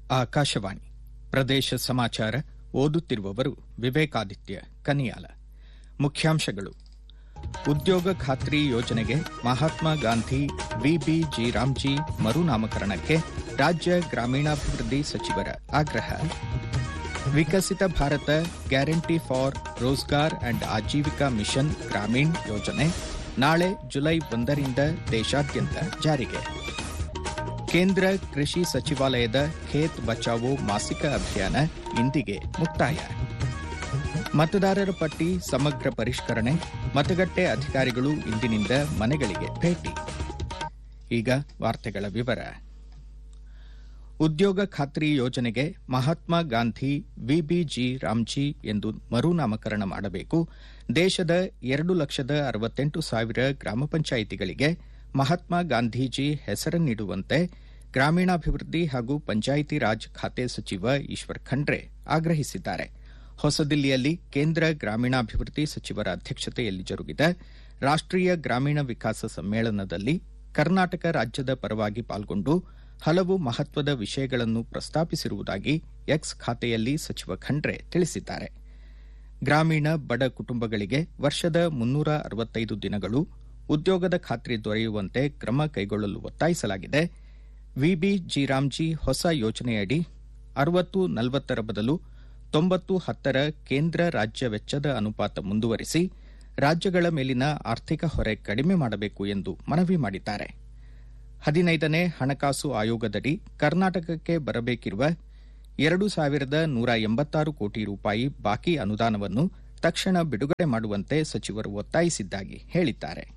ಆಕಾಶವಾಣಿ ಪ್ರದೇಶ ಸಮಾಚಾರ ಓದುತ್ತಿರುವವರು ವಿವೇಕಾದಿತ್ಯ ಕನಿಯಾಲ ಮುಖ್ಯಾಂಶಗಳು ಉದ್ಯೋಗ ಖಾತ್ರಿ ಯೋಜನೆಗೆ ಮಹಾತ್ಮ ಗಾಂಧಿ ವಿಬಿಜಿ ರಾಮ್ಜಿ ಮರುನಾಮಕರಣಕ್ಕೆ ರಾಜ್ಯ ಗ್ರಾಮೀಣಾಭಿವೃದ್ಧಿ ಸಚಿವರ ಆಗ್ರಹ Viksit Bharat guarantee for Rozgar and Ajeevika mission Gramin ಯೋಜನೆ ನಾಳೆ ಜುಲೈ ಒಂದರಿಂದ ದೇಶಾದ್ಯಂತ ಜಾರಿಗೆ ಕೇಂದ್ರ ಕೃಷಿ ಸಚಿವಾಲಯದ ಖೇತ್ ಬಚಾವೋ ಮಾಸಿಕ ಅಭಿಯಾನ ಇಂದಿಗೆ ಮುಕ್ತಾಯ ಮತದಾರರ ಪಟ್ಟಿ ಸಮಗ್ರ ಪರಿಷ್ಕರಣೆ ಮತಗಟ್ಟೆ ಅಧಿಕಾರಿಗಳು ಇಂದಿನಿಂದ ಮನೆಗಳಿಗೆ ಭೇಟಿ ಈಗ ವಾರ್ತೆಗಳ ವಿವರ ಉದ್ಯೋಗ ಖಾತ್ರಿ ಯೋಜನೆಗೆ ಮಹಾತ್ಮ ಗಾಂಧಿ ವಿಬಿಜಿ ರಾಮ್ಜಿ ಎಂದು ಮರುನಾಮಕರಣ ಮಾಡಬೇಕು ದೇಶದ ಎರಡು ಲಕ್ಷದ ಅರವತ್ತೆಂಟು ಸಾವಿರ ಗ್ರಾಮ ಪಂಚಾಯಿತಿಗಳಿಗೆ ಮಹಾತ್ಮ ಗಾಂಧೀಜಿ ಹೆಸರನ್ನಿಡುವಂತೆ ಗ್ರಾಮೀಣಾಭಿವೃದ್ಧಿ ಹಾಗೂ ಪಂಚಾಯಿತಿ ರಾಜ್ ಖಾತೆ ಸಚಿವ ಈಶ್ವರ್ ಖಂಡ್ರೆ ಆಗ್ರಹಿಸಿದ್ದಾರೆ ಹೊಸದಿಲ್ಲಿಯಲ್ಲಿ ಕೇಂದ್ರ ಗ್ರಾಮೀಣಾಭಿವೃದ್ಧಿ ಸಚಿವರ ಅಧ್ಯಕ್ಷತೆಯಲ್ಲಿ ಜರುಗಿದ ರಾಷ್ಟೀಯ ಗ್ರಾಮೀಣ ವಿಕಾಸ ಸಮ್ಮೇಳನದಲ್ಲಿ ಕರ್ನಾಟಕ ರಾಜ್ಯದ ಪರವಾಗಿ ಪಾಲ್ಗೊಂಡು ಹಲವು ಮಹತ್ವದ ವಿಷಯಗಳನ್ನು ಪ್ರಸ್ತಾಪಿಸಿರುವುದಾಗಿ ಎಕ್ಸ್ ಖಾತೆಯಲ್ಲಿ ಸಚಿವ ಖಂಡ್ರೆ ತಿಳಿಸಿದ್ದಾರೆ ಗ್ರಾಮೀಣ ಬಡ ಕುಟುಂಬಗಳಿಗೆ ವರ್ಷದ ಮುನ್ನೂರ ಅರವತ್ತೈದು ದಿನಗಳು ಉದ್ಯೋಗದ ಖಾತ್ರಿ ದೊರೆಯುವಂತೆ ಕ್ರಮ ಕೈಗೊಳ್ಳಲು ಒತ್ತಾಯಿಸಲಾಗಿದೆ ವಿಬಿಜಿ ರಾಮ್ಜಿ ಹೊಸ ಯೋಜನೆಯಡಿ ಅರವತ್ತು ನಲವತ್ತರ ಬದಲು ತೊಂಬತ್ತು ಹತ್ತರ ಕೇಂದ್ರ ರಾಜ್ಯ ವೆಚ್ಚದ ಅನುಪಾತ ಮುಂದುವರಿಸಿ ರಾಜ್ಯಗಳ ಮೇಲಿನ ಆರ್ಥಿಕ ಹೊರೆ ಕಡಿಮೆ ಮಾಡಬೇಕು ಎಂದು ಮನವಿ ಮಾಡಿದ್ದಾರೆ ಹದಿನೈದನೇ ಹಣಕಾಸು ಆಯೋಗದಡಿ ಕರ್ನಾಟಕಕ್ಕೆ ಬರಬೇಕಿರುವ ಎರಡು ಸಾವಿರದ ನೂರ ಎಂಬತ್ತಾರು ಕೋಟಿ ರೂಪಾಯಿ ಬಾಕಿ ಅನುದಾನವನ್ನು ತಕ್ಷಣ ಬಿಡುಗಡೆ ಮಾಡುವಂತೆ ಸಚಿವರು ಒತ್ತಾಯಿಸಿದ್ದಾಗಿ ಹೇಳಿದ್ದಾರೆ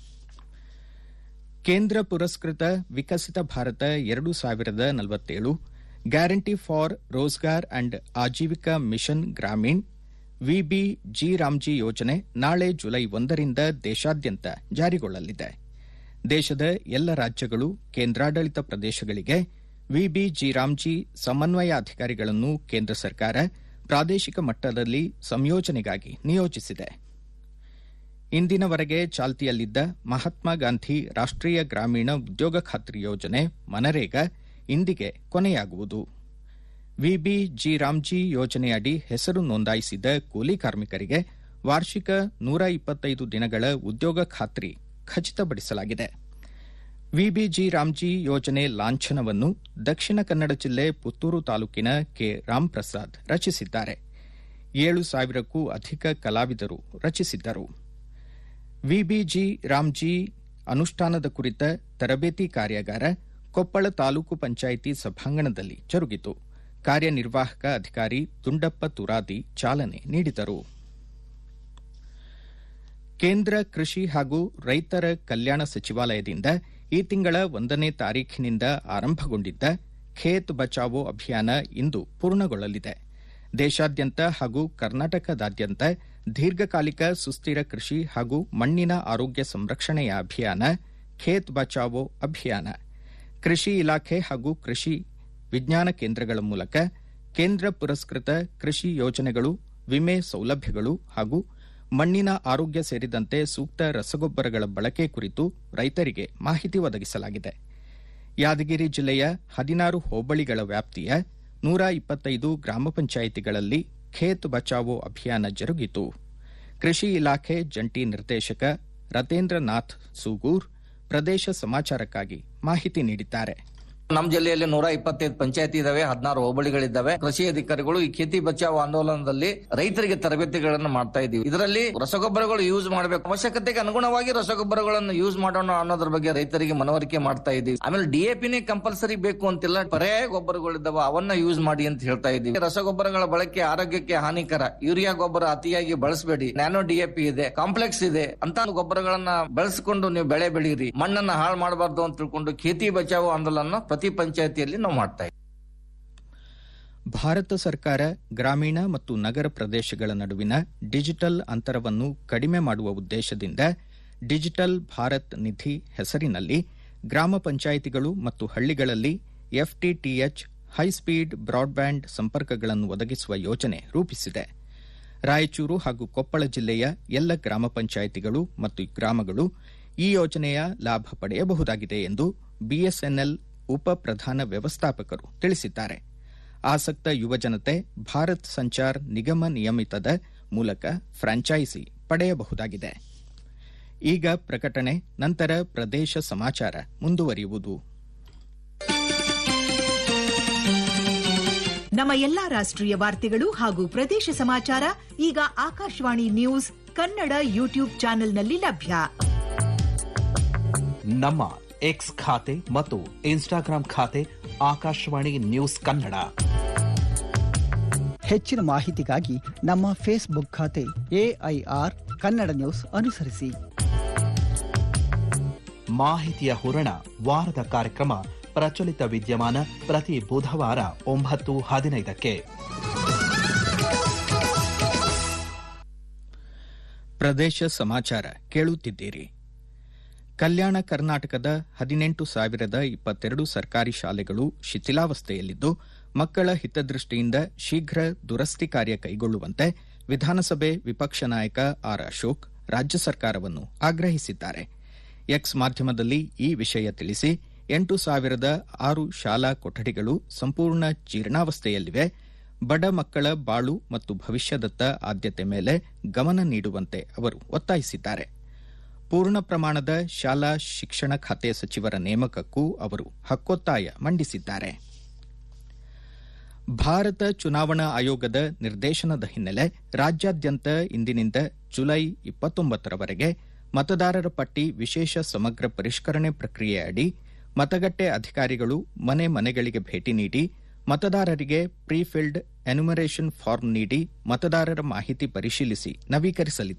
ಕೇಂದ್ರ ಪುರಸ್ಕೃತ ವಿಕಸಿತ ಭಾರತ ಎರಡು ಸಾವಿರದ ನಲವತ್ತೇಳು guarantee for Rozgar and Ajeevika mission Gramin V B G Ramji ಯೋಜನೆ ನಾಳೆ ಜುಲೈ ಒಂದರಿಂದ ದೇಶಾದ್ಯಂತ ಜಾರಿಗೊಳ್ಳಲಿದೆ ದೇಶದ ಎಲ್ಲ ರಾಜ್ಯಗಳು ಕೇಂದ್ರಾಡಳಿತ ಪ್ರದೇಶಗಳಿಗೆ ವಿಬಿಜಿ ರಾಮ್ಜಿ ಸಮನ್ವಯಾಧಿಕಾರಿಗಳನ್ನು ಕೇಂದ್ರ ಸರ್ಕಾರ ಪ್ರಾದೇಶಿಕ ಮಟ್ಟದಲ್ಲಿ ಸಂಯೋಜನೆಗಾಗಿ ನಿಯೋಜಿಸಿದೆ ಇಂದಿನವರೆಗೆ ಚಾಲ್ತಿಯಲ್ಲಿದ್ದ ಮಹಾತ್ಮ ಗಾಂಧಿ ರಾಷ್ಟೀಯ ಗ್ರಾಮೀಣ ಉದ್ಯೋಗ ಖಾತ್ರಿ ಯೋಜನೆ ಮನರೇಗಾ ಇಂದಿಗೆ ಕೊನೆಯಾಗುವುದು ವಿಬಿಜಿ ರಾಮ್ಜಿ ಯೋಜನೆಯಡಿ ಹೆಸರು ನೋಂದಾಯಿಸಿದ ಕೂಲಿ ಕಾರ್ಮಿಕರಿಗೆ ವಾರ್ಷಿಕ ನೂರ ಇಪ್ಪತ್ತೈದು ದಿನಗಳ ಉದ್ಯೋಗ ಖಾತ್ರಿ ಖಚಿತಪಡಿಸಲಾಗಿದೆ ವಿಬಿಜಿ ರಾಮ್ಜಿ ಯೋಜನೆ ಲಾಂಛನವನ್ನು ದಕ್ಷಿಣ ಕನ್ನಡ ಜಿಲ್ಲೆ ಪುತ್ತೂರು ತಾಲೂಕಿನ ಕೆ ರಾಮ್ಪ್ರಸಾದ್ ರಚಿಸಿದ್ದಾರೆ ಏಳು ಸಾವಿರಕ್ಕೂ ಅಧಿಕ ಕಲಾವಿದರು ರಚಿಸಿದ್ದರು ವಿಬಿಜಿ ರಾಮ್ಜಿ ಅನುಷ್ಠಾನದ ಕುರಿತ ತರಬೇತಿ ಕಾರ್ಯಾಗಾರ ಕೊಪ್ಪಳ ತಾಲೂಕು ಪಂಚಾಯಿತಿ ಸಭಾಂಗಣದಲ್ಲಿ ಜರುಗಿತು ಕಾರ್ಯನಿರ್ವಾಹಕ ಅಧಿಕಾರಿ ದುಂಡಪ್ಪ ತುರಾದಿ ಚಾಲನೆ ನೀಡಿದರು ಕೇಂದ್ರ ಕೃಷಿ ಹಾಗೂ ರೈತರ ಕಲ್ಯಾಣ ಸಚಿವಾಲಯದಿಂದ ಈ ತಿಂಗಳ ಒಂದನೇ ತಾರೀಖಿನಿಂದ ಆರಂಭಗೊಂಡಿದ್ದ ಖೇತ್ ಬಚಾವೋ ಅಭಿಯಾನ ಇಂದು ಪೂರ್ಣಗೊಳ್ಳಲಿದೆ ದೇಶಾದ್ಯಂತ ಹಾಗೂ ಕರ್ನಾಟಕದಾದ್ಯಂತ ದೀರ್ಘಕಾಲಿಕ ಸುಸ್ಥಿರ ಕೃಷಿ ಹಾಗೂ ಮಣ್ಣಿನ ಆರೋಗ್ಯ ಸಂರಕ್ಷಣೆಯ ಅಭಿಯಾನ ಖೇತ್ ಬಚಾವೋ ಅಭಿಯಾನ ಕೃಷಿ ಇಲಾಖೆ ಹಾಗೂ ಕೃಷಿ ವಿಜ್ಞಾನ ಕೇಂದ್ರಗಳ ಮೂಲಕ ಕೇಂದ್ರ ಪುರಸ್ಕೃತ ಕೃಷಿ ಯೋಜನೆಗಳು ವಿಮೆ ಸೌಲಭ್ಯಗಳು ಹಾಗೂ ಮಣ್ಣಿನ ಆರೋಗ್ಯ ಸೇರಿದಂತೆ ಸೂಕ್ತ ರಸಗೊಬ್ಬರಗಳ ಬಳಕೆ ಕುರಿತು ರೈತರಿಗೆ ಮಾಹಿತಿ ಒದಗಿಸಲಾಗಿದೆ ಯಾದಗಿರಿ ಜಿಲ್ಲೆಯ ಹದಿನಾರು ಹೋಬಳಿಗಳ ವ್ಯಾಪ್ತಿಯ ನೂರ ಇಪ್ಪತ್ತೈದು ಗ್ರಾಮ ಪಂಚಾಯಿತಿಗಳಲ್ಲಿ ಖೇತ್ ಬಚಾವೋ ಅಭಿಯಾನ ಜರುಗಿತು ಕೃಷಿ ಇಲಾಖೆ ಜಂಟಿ ನಿರ್ದೇಶಕ ರತೇಂದ್ರನಾಥ್ ಸೂಗೂರ್ ಪ್ರದೇಶ ಸಮಾಚಾರಕ್ಕಾಗಿ ಮಾಹಿತಿ ನೀಡಿದ್ದಾರೆ ನಮ್ಮ ಜಿಲ್ಲೆಯಲ್ಲಿ ನೂರ ಇಪ್ಪತ್ತೈದು ಪಂಚಾಯತಿ ಇದಾವೆ ಹದಿನಾರು ಹೋಬಳಿಗಳಿದ್ದಾವೆ ಕೃಷಿ ಅಧಿಕಾರಿಗಳು ಈ ಖೇತಿ ಬಚಾವ್ ಆಂದೋಲನದಲ್ಲಿ ರೈತರಿಗೆ ತರಬೇತಿಗಳನ್ನು ಮಾಡ್ತಾ ಇದೀವಿ ಇದರಲ್ಲಿ ರಸಗೊಬ್ಬರಗಳು ಯೂಸ್ ಮಾಡಬೇಕು ಅವಶ್ಯಕತೆಗೆ ಅನುಗುಣವಾಗಿ ರಸಗೊಬ್ಬರಗಳನ್ನು ಯೂಸ್ ಮಾಡೋಣ ಅನ್ನೋದ್ರ ಬಗ್ಗೆ ರೈತರಿಗೆ ಮನವರಿಕೆ ಮಾಡ್ತಾ ಇದೀವಿ ಆಮೇಲೆ ಡಿಎಪಿನೇ ಕಂಪಲ್ಸರಿ ಬೇಕು ಅಂತಿಲ್ಲ ಪರ್ಯಾಯ ಗೊಬ್ಬರಗಳಿದ್ದಾವೆ ಅವನ್ನ ಯೂಸ್ ಮಾಡಿ ಅಂತ ಹೇಳ್ತಾ ಇದೀವಿ ರಸಗೊಬ್ಬರಗಳ ಬಳಕೆ ಆರೋಗ್ಯಕ್ಕೆ ಹಾನಿಕರ ಯೂರಿಯಾ ಗೊಬ್ಬರ ಅತಿಯಾಗಿ ಬಳಸಬೇಡಿ ನ್ಯಾನೋ ಡಿಎಪಿ ಇದೆ ಕಾಂಪ್ಲೆಕ್ಸ್ ಇದೆ ಅಂತ ಗೊಬ್ಬರಗಳನ್ನ ಬಳಸಿಕೊಂಡು ನೀವು ಬೆಳೆ ಬೆಳೀರಿ ಮಣ್ಣನ್ನ ಹಾಳು ಮಾಡಬಾರ್ದು ಅಂತ ತಿಳ್ಕೊಂಡು ಖೇತಿ ಬಚಾವ್ ಆಂದೋಲನ ಪ್ರತಿ ಪಂಚಾಯತಿಯಲ್ಲಿ ನಾವು ಮಾಡ್ತಾ ಇದ್ದೀವಿ ಭಾರತ ಸರ್ಕಾರ ಗ್ರಾಮೀಣ ಮತ್ತು ನಗರ ಪ್ರದೇಶಗಳ ನಡುವಿನ ಡಿಜಿಟಲ್ ಅಂತರವನ್ನು ಕಡಿಮೆ ಮಾಡುವ ಉದ್ದೇಶದಿಂದ ಡಿಜಿಟಲ್ ಭಾರತ್ ನಿಧಿ ಹೆಸರಿನಲ್ಲಿ ಗ್ರಾಮ ಪಂಚಾಯಿತಿಗಳು ಮತ್ತು ಹಳ್ಳಿಗಳಲ್ಲಿ ಎಫ್ಟಿಟಿಎಚ್ ಹೈಸ್ಪೀಡ್ ಬ್ರಾಡ್ಬ್ಯಾಂಡ್ ಸಂಪರ್ಕಗಳನ್ನು ಒದಗಿಸುವ ಯೋಜನೆ ರೂಪಿಸಿದೆ ರಾಯಚೂರು ಹಾಗೂ ಕೊಪ್ಪಳ ಜಿಲ್ಲೆಯ ಎಲ್ಲ ಗ್ರಾಮ ಪಂಚಾಯಿತಿಗಳು ಮತ್ತು ಗ್ರಾಮಗಳು ಈ ಯೋಜನೆಯ ಲಾಭ ಪಡೆಯಬಹುದಾಗಿದೆ ಎಂದು ಬಿಎಸ್ಎನ್ಎಲ್ ಉಪ ಪ್ರಧಾನ ವ್ಯವಸ್ಥಾಪಕರು ತಿಳಿಸಿದ್ದಾರೆ ಆಸಕ್ತ ಯುವಜನತೆ ಭಾರತ್ ಸಂಚಾರ್ ನಿಗಮ ನಿಯಮಿತದ ಮೂಲಕ ಫ್ರಾಂಚೈಸಿ ಪಡೆಯಬಹುದಾಗಿದೆ ಈಗ ಪ್ರಕಟಣೆ ನಂತರ ಪ್ರದೇಶ ಸಮಾಚಾರ ಮುಂದುವರಿಯುವುದು ನಮ್ಮ ಎಲ್ಲಾ ರಾಷ್ಟ್ರೀಯ ವಾರ್ತೆಗಳು ಹಾಗೂ ಪ್ರದೇಶ ಸಮಾಚಾರ ಈಗ ಆಕಾಶವಾಣಿ ನ್ಯೂಸ್ ಕನ್ನಡ ಯೂಟ್ಯೂಬ್ ಚಾನೆಲ್ನಲ್ಲಿ ಲಭ್ಯ ನಮ್ಮ ಎಕ್ಸ್ ಖಾತೆ ಮತ್ತು ಇನ್ಸ್ಟಾಗ್ರಾಂ ಖಾತೆ ಆಕಾಶವಾಣಿ ನ್ಯೂಸ್ ಕನ್ನಡ ಹೆಚ್ಚಿನ ಮಾಹಿತಿಗಾಗಿ ನಮ್ಮ ಫೇಸ್ಬುಕ್ ಖಾತೆ ಎಐಆರ್ ಕನ್ನಡ ನ್ಯೂಸ್ ಅನುಸರಿಸಿ ಮಾಹಿತಿಯ ಹೂರಣ ವಾರದ ಕಾರ್ಯಕ್ರಮ ಪ್ರಚಲಿತ ವಿದ್ಯಮಾನ ಪ್ರತಿ ಬುಧವಾರ ಒಂಬತ್ತು ಹದಿನೈದಕ್ಕೆ ಪ್ರದೇಶ ಸಮಾಚಾರ ಕೇಳುತ್ತಿದ್ದೀರಿ ಕಲ್ಯಾಣ ಕರ್ನಾಟಕದ ಹದಿನೆಂಟು ಸಾವಿರದ ಇಪ್ಪತ್ತೆರಡು ಸರ್ಕಾರಿ ಶಾಲೆಗಳು ಶಿಥಿಲಾವಸ್ಥೆಯಲ್ಲಿದ್ದು ಮಕ್ಕಳ ಹಿತದೃಷ್ಟಿಯಿಂದ ಶೀಘ್ರ ದುರಸ್ತಿ ಕಾರ್ಯ ಕೈಗೊಳ್ಳುವಂತೆ ವಿಧಾನಸಭೆ ವಿಪಕ್ಷ ನಾಯಕ ಆರ್ ಅಶೋಕ್ ರಾಜ್ಯ ಸರ್ಕಾರವನ್ನು ಆಗ್ರಹಿಸಿದ್ದಾರೆ ಎಕ್ಸ್ ಮಾಧ್ಯಮದಲ್ಲಿ ಈ ವಿಷಯ ತಿಳಿಸಿ ಎಂಟು ಸಾವಿರದ ಆರು ಶಾಲಾ ಕೊಠಡಿಗಳು ಸಂಪೂರ್ಣ ಜೀರ್ಣಾವಸ್ಥೆಯಲ್ಲಿವೆ ಬಡ ಮಕ್ಕಳ ಬಾಳು ಮತ್ತು ಭವಿಷ್ಯದತ್ತ ಆದ್ಯತೆ ಮೇಲೆ ಗಮನ ನೀಡುವಂತೆ ಅವರು ಒತ್ತಾಯಿಸಿದ್ದಾರೆ ಪೂರ್ಣ ಪ್ರಮಾಣದ ಶಾಲಾ ಶಿಕ್ಷಣ ಖಾತೆ ಸಚಿವರ ನೇಮಕಕ್ಕೂ ಅವರು ಹಕ್ಕೊತ್ತಾಯ ಮಂಡಿಸಿದ್ದಾರೆ ಭಾರತ ಚುನಾವಣಾ ಆಯೋಗದ ನಿರ್ದೇಶನದ ಹಿನ್ನೆಲೆ ರಾಜ್ಯಾದ್ಯಂತ ಇಂದಿನಿಂದ ಜುಲೈ ಇಪ್ಪತ್ತೊಂಬತ್ತರವರೆಗೆ ಮತದಾರರ ಪಟ್ಟಿ ವಿಶೇಷ ಸಮಗ್ರ ಪರಿಷ್ಕರಣೆ ಪ್ರಕ್ರಿಯೆ ಅಡಿ ಮತಗಟ್ಟೆ ಅಧಿಕಾರಿಗಳು ಮನೆ ಮನೆಗಳಿಗೆ ಭೇಟಿ ನೀಡಿ ಮತದಾರರಿಗೆ ಪ್ರೀಫಿಲ್ಡ್ ಎನ್ಯುಮರೇಷನ್ ಫಾರ್ಮ್ ನೀಡಿ ಮತದಾರರ ಮಾಹಿತಿ ಪರಿಶೀಲಿಸಿ ನವೀಕರಿಸಲಿದ್ದಾರೆ